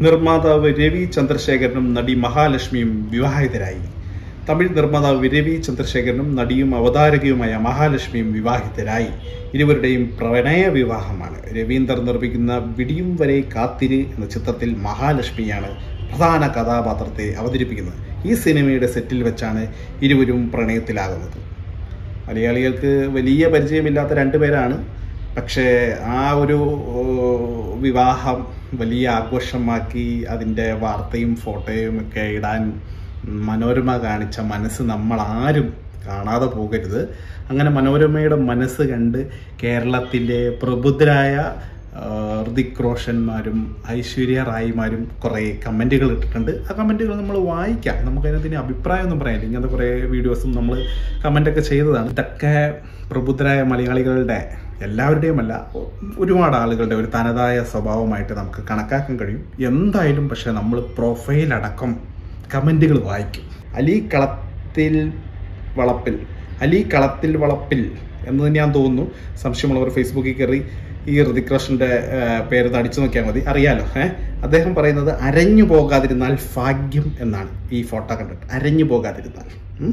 നിർമ്മാതാവ് രവി ചന്ദ്രശേഖരനും നടി മഹാലക്ഷ്മിയും വിവാഹിതരായി തമിഴ് നിർമ്മാതാവ് രവി ചന്ദ്രശേഖരനും നടിയും അവതാരകയുമായ മഹാലക്ഷ്മിയും വിവാഹിതരായി ഇരുവരുടെയും പ്രണയ വിവാഹമാണ് രവീന്ദർ നിർമ്മിക്കുന്ന വിടിയും വരെ കാത്തിര് എന്ന ചിത്രത്തിൽ മഹാലക്ഷ്മിയാണ് പ്രധാന കഥാപാത്രത്തെ അവതരിപ്പിക്കുന്നത് ഈ സിനിമയുടെ സെറ്റിൽ വെച്ചാണ് ഇരുവരും പ്രണയത്തിലാകുന്നത് മലയാളികൾക്ക് വലിയ പരിചയമില്ലാത്ത രണ്ടുപേരാണ് പക്ഷേ ആ ഒരു ഓ, വിവാഹം വലിയ ആഘോഷമാക്കി അതിൻ്റെ വാർത്തയും ഫോട്ടോയും ഒക്കെ ഇടാൻ മനോരമ കാണിച്ച മനസ്സ് നമ്മൾ ആരും കാണാതെ പോകരുത് അങ്ങനെ മനോരമയുടെ മനസ്സ് കണ്ട് കേരളത്തിലെ പ്രബുദ്ധരായ ആ, ഋതിക് റോഷന്മാരും ഐശ്വര്യ റായിമാരും കുറേ കമൻറ്റുകൾ ഇട്ടിട്ടുണ്ട് ആ കമൻറ്റുകൾ നമ്മൾ വായിക്കാം നമുക്ക് അതിനകത്തിന് അഭിപ്രായമൊന്നും പറയാനില്ല ഇങ്ങനത്തെ കുറേ വീഡിയോസും നമ്മൾ കമൻ്റൊക്കെ ചെയ്തതാണ് ഇതൊക്കെ പ്രബുദ്ധരായ മലയാളികളുടെ എല്ലാവരുടെയും അല്ല ഒ- ഒരുപാട് ആളുകളുടെ ഒരു തനതായ സ്വഭാവമായിട്ട് നമുക്ക് കണക്കാക്കാൻ കഴിയും എന്തായാലും പക്ഷേ നമ്മൾ പ്രൊഫൈൽ അടക്കം കമൻറ്റുകൾ വായിക്കും അലി കളത്തിൽ വളപ്പിൽ അലി കളത്തിൽ വളപ്പിൽ എന്ന് ഞാൻ തോന്നുന്നു സംശയമുള്ളവർ ഫേസ്ബുക്കിൽ കയറി ഈ ഋതിക് റോഷന്റെ പേര് അടിച്ചു നോക്കിയാൽ മതി അറിയാലോ ഏഹ് അദ്ദേഹം പറയുന്നത് അരഞ്ഞു പോകാതിരുന്നാൽ ഭാഗ്യം എന്നാണ് ഈ ഫോട്ടോ കണ്ടിട്ട് അരഞ്ഞു പോകാതിരുന്നാൽ ഉം.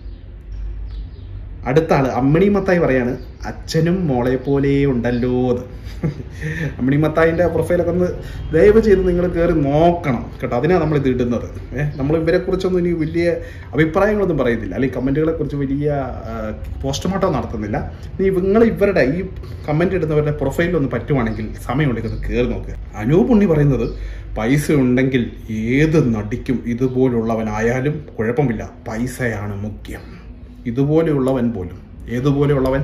അടുത്ത ആള് അമ്മിണി മത്തായി പറയാണ് അച്ഛനും മോളെ പോലെ ഉണ്ടല്ലോ എന്ന് അമ്മിണി മത്തായിന്റെ പ്രൊഫൈലൊക്കെ ഒന്ന് ദയവ് ചെയ്ത് നിങ്ങൾ കയറി നോക്കണം കേട്ടോ അതിനാണ് നമ്മൾ ഇത് ഇടുന്നത് ഏഹ് നമ്മൾ ഇവരെ കുറിച്ചൊന്നും ഇനി വലിയ അഭിപ്രായങ്ങളൊന്നും പറയുന്നില്ല അല്ലെങ്കിൽ കമന്റുകളെ കുറിച്ച് വലിയ പോസ്റ്റ്മോർട്ടം നടത്തുന്നില്ല ഇനി നിങ്ങൾ ഇവരുടെ ഈ കമന്റ് ഇടുന്നവരുടെ പ്രൊഫൈലൊന്ന് പറ്റുവാണെങ്കിൽ സമയമുണ്ടെങ്കിൽ ഒന്ന് കയറി നോക്കുക അനൂപ് ഉണ്ണി പറയുന്നത് പൈസ ഉണ്ടെങ്കിൽ ഏത് നടിക്കും ഇതുപോലുള്ളവനായാലും കുഴപ്പമില്ല പൈസയാണ് മുഖ്യം ഇതുപോലെയുള്ളവൻ പോലും ഏതുപോലെയുള്ളവൻ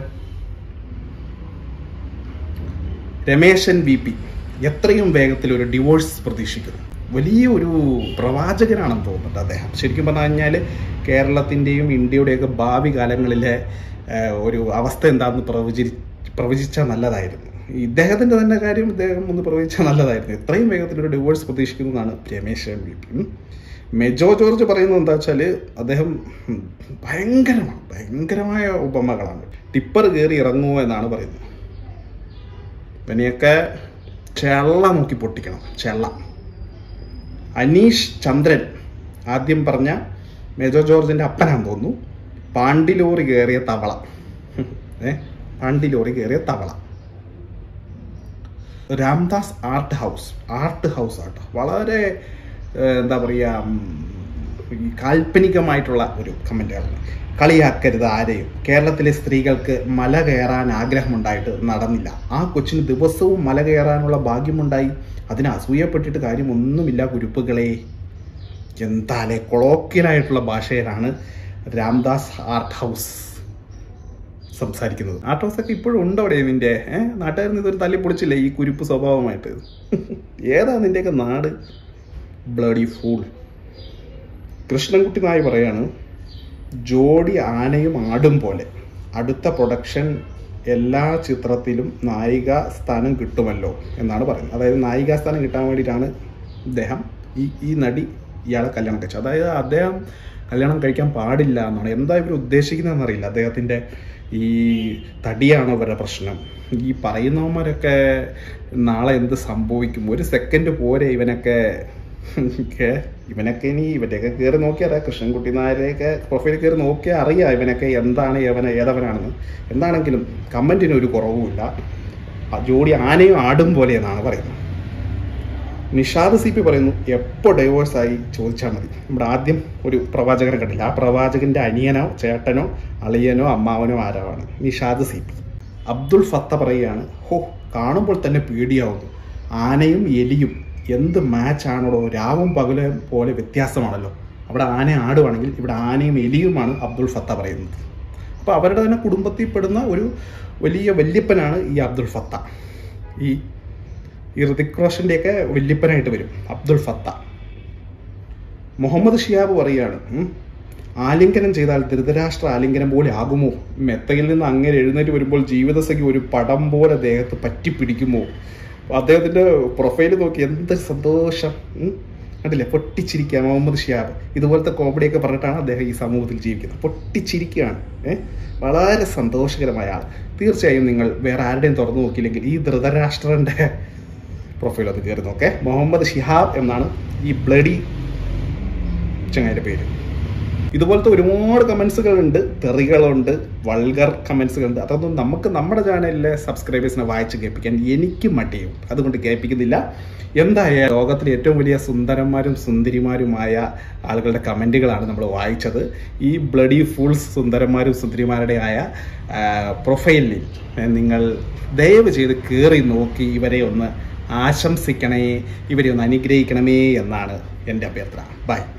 രമേശൻ വി പി എത്രയും വേഗത്തിൽ ഒരു ഡിവോഴ്സ് പ്രതീക്ഷിക്കുന്നു വലിയ ഒരു പ്രവാചകനാണെന്ന് തോന്നുന്നുണ്ട് അദ്ദേഹം ശരിക്കും പറഞ്ഞു കഴിഞ്ഞാൽ കേരളത്തിൻ്റെയും ഇന്ത്യയുടെയൊക്കെ ഭാവി കാലങ്ങളിലെ ആ, ഒരു അവസ്ഥ എന്താണെന്ന് പ്രവചി പ്രവചിച്ചാൽ നല്ലതായിരുന്നു ഇദ്ദേഹത്തിൻ്റെ തന്നെ കാര്യം ഇദ്ദേഹം ഒന്ന് പ്രവചിച്ചാൽ നല്ലതായിരുന്നു എത്രയും വേഗത്തിൽ ഒരു ഡിവോഴ്സ് പ്രതീക്ഷിക്കുന്നതാണ് രമേശൻ വി പി ഉം. മെജോ ജോർജ് പറയുന്നത് എന്താ വെച്ചാൽ അദ്ദേഹം ഉം, ഭയങ്കരമാണ് ഭയങ്കരമായ ഉപമകളാണ് ടിപ്പർ കയറി ഇറങ്ങുമോ എന്നാണ് പറയുന്നത് ഇവനെയൊക്കെ ചെള്ള നോക്കി പൊട്ടിക്കണം ചെള്ള അനീഷ് ചന്ദ്രൻ ആദ്യം പറഞ്ഞ മേജർ ജോർജിന്റെ അപ്പനാന്ന് തോന്നുന്നു പാണ്ടിലോറി കയറിയ തവള ഏ പാണ്ടിലോറി കയറിയ തവള Ramdas art house art house ആട്ടോ വളരെ ഏഹ്, എന്താ പറയുക ഉം, ഈ കാൽപ്പനികമായിട്ടുള്ള ഒരു കമൻറ്റുകളാണ് കളിയാക്കരുത് ആരെയും കേരളത്തിലെ സ്ത്രീകൾക്ക് മല കയറാൻ ആഗ്രഹമുണ്ടായിട്ട് നടന്നില്ല ആ കൊച്ചിന് ദിവസവും മല കയറാനുള്ള ഭാഗ്യമുണ്ടായി അതിന് അസൂയപ്പെട്ടിട്ട് കാര്യമൊന്നുമില്ല കുരുപ്പുകളെ എന്താലേ കൊളോക്കിയലായിട്ടുള്ള ഭാഷയിലാണ് രാംദാസ് ആർട്ട് ഹൗസ് സംസാരിക്കുന്നത് ആർട്ട് ഹൗസ് ഒക്കെ ഇപ്പോഴും ഉണ്ട് അവിടെ നിന്റെ ഏഹ് നാട്ടുകാരൻ ഇതൊരു തല്ലി പൊളിച്ചില്ലേ ഈ കുരുപ്പ് സ്വഭാവമായിട്ട് ഏതാ നിന്റെയൊക്കെ നാട് ബ്ലഡി ഫൂൾ കൃഷ്ണൻകുട്ടി നായി പറയാണ് ജോഡി ആനയും ആടും പോലെ അടുത്ത പ്രൊഡക്ഷൻ എല്ലാ ചിത്രത്തിലും നായിക സ്ഥാനം കിട്ടുമല്ലോ എന്നാണ് പറയുന്നത് അതായത് നായികാ സ്ഥാനം കിട്ടാൻ വേണ്ടിയിട്ടാണ് ഇദ്ദേഹം ഈ ഈ നടി ഇയാളെ കല്യാണം കഴിച്ചത് അതായത് അദ്ദേഹം കല്യാണം കഴിക്കാൻ പാടില്ല എന്നാണ് എന്താ ഇവർ ഉദ്ദേശിക്കുന്നതെന്ന് അറിയില്ല അദ്ദേഹത്തിൻ്റെ ഈ തടിയാണോ ഇവരുടെ പ്രശ്നം ഈ പറയുന്നവന്മാരൊക്കെ നാളെ എന്ത് സംഭവിക്കും ഒരു സെക്കൻഡ് പോരെ ഇവനൊക്കെ ഒക്കെ ഇവനൊക്കെ ഇനി ഇവൻ്റെയൊക്കെ കയറി നോക്കിയാൽ അറിയാം കൃഷ്ണൻകുട്ടി നായരെയൊക്കെ പ്രൊഫൈൽ കയറി നോക്കിയാൽ അറിയാം ഇവനൊക്കെ എന്താണ് യവന ഏതവനാണെന്ന് എന്താണെങ്കിലും കമൻറ്റിന് ഒരു കുറവുമില്ല ആ ജോഡി ആനയും ആടും പോലെ എന്നാണ് പറയുന്നത് നിഷാദ് സി പി പറയുന്നു എപ്പോൾ ഡൈവോഴ്സ് ആയി ചോദിച്ചാൽ മതി നമ്മുടെ ആദ്യം ഒരു പ്രവാചകനെ കണ്ടില്ല ആ പ്രവാചകന്റെ അനിയനോ ചേട്ടനോ അളിയനോ അമ്മാവനോ ആരാവാണ് നിഷാദ് സി പി അബ്ദുൾ ഫത്ത പറയുകയാണ് ഹോ കാണുമ്പോൾ തന്നെ പേടിയാവുന്നു ആനയും എലിയും എന്ത് മാച്ച് ആണോ രാവും പകലും പോലെ വ്യത്യാസമാണല്ലോ അവിടെ ആന ആടുവാണെങ്കിൽ ഇവിടെ ആനയും എലിയുമാണ് അബ്ദുൾ ഫത്ത പറയുന്നത് അപ്പോൾ അവരുടെ തന്നെ കുടുംബത്തിൽ പെടുന്ന ഒരു വലിയ വല്യപ്പനാണ് ഈ അബ്ദുൾ ഫത്ത ഈ ഈ ഋതിക് റോഷൻ്റെയൊക്കെ വല്യപ്പനായിട്ട് വരും അബ്ദുൾ ഫത്ത മുഹമ്മദ് ഷിയാബ് പറയുകയാണ് ഉം, ആലിംഗനം ചെയ്താൽ ധൃതരാഷ്ട്ര ആലിംഗനം പോലെ ആകുമോ മെത്തയിൽ നിന്ന് അങ്ങനെ എഴുന്നേറ്റ് വരുമ്പോൾ ജീവിതസഖി ഒരു പടം പോലെ ദേഹത്ത് പറ്റിപ്പിടിക്കുമോ അദ്ദേഹത്തിന്റെ പ്രൊഫൈൽ നോക്കി എന്ത് സന്തോഷം ഉം. കണ്ടില്ലേ പൊട്ടിച്ചിരിക്കുക മുഹമ്മദ് ഷിയാബ് ഇതുപോലത്തെ കോമഡിയൊക്കെ പറഞ്ഞിട്ടാണ് അദ്ദേഹം ഈ സമൂഹത്തിൽ ജീവിക്കുന്നത് പൊട്ടിച്ചിരിക്കുകയാണ് ഏഹ് വളരെ സന്തോഷകരമായ ആൾ തീർച്ചയായും നിങ്ങൾ വേറെ ആരുടെയും തുറന്നു നോക്കിയില്ലെങ്കിൽ ഈ ധൃതരാഷ്ട്രന്റെ പ്രൊഫൈൽ ഒന്ന് കയറി നോക്കേ മുഹമ്മദ് ഷിഹാബ് എന്നാണ് ഈ ബ്ലഡി ചങ്ങായിൻ്റെ പേര് ഇതുപോലത്തെ ഒരുപാട് കമൻസുകൾ ഉണ്ട് തെറികളുണ്ട് വൾഗർ കമൻസുകൾ ഉണ്ട് അതൊന്നും നമുക്ക് നമ്മുടെ ചാനലിലെ സബ്സ്ക്രൈബേഴ്സിനെ വായിച്ച് കേൾപ്പിക്കാൻ എനിക്ക് മടിയും അതുകൊണ്ട് കേൾപ്പിക്കുന്നില്ല എന്തായാലും ലോകത്തിലെ ഏറ്റവും വലിയ സുന്ദരന്മാരും സുന്ദരിമാരുമായ ആളുകളുടെ കമൻറ്റുകളാണ് നമ്മൾ വായിച്ചത് ഈ ബ്ലഡി ഫുൾസ് സുന്ദരന്മാരും സുന്ദരിമാരുടെ ആയ ആ, പ്രൊഫൈലിൽ നിങ്ങൾ ദയവ് ചെയ്ത് കയറി നോക്കി ഇവരെ ഒന്ന് ആശംസിക്കണേ ഇവരെ ഒന്ന് അനുഗ്രഹിക്കണമേ എന്നാണ് എൻ്റെ അഭ്യർത്ഥന ബൈ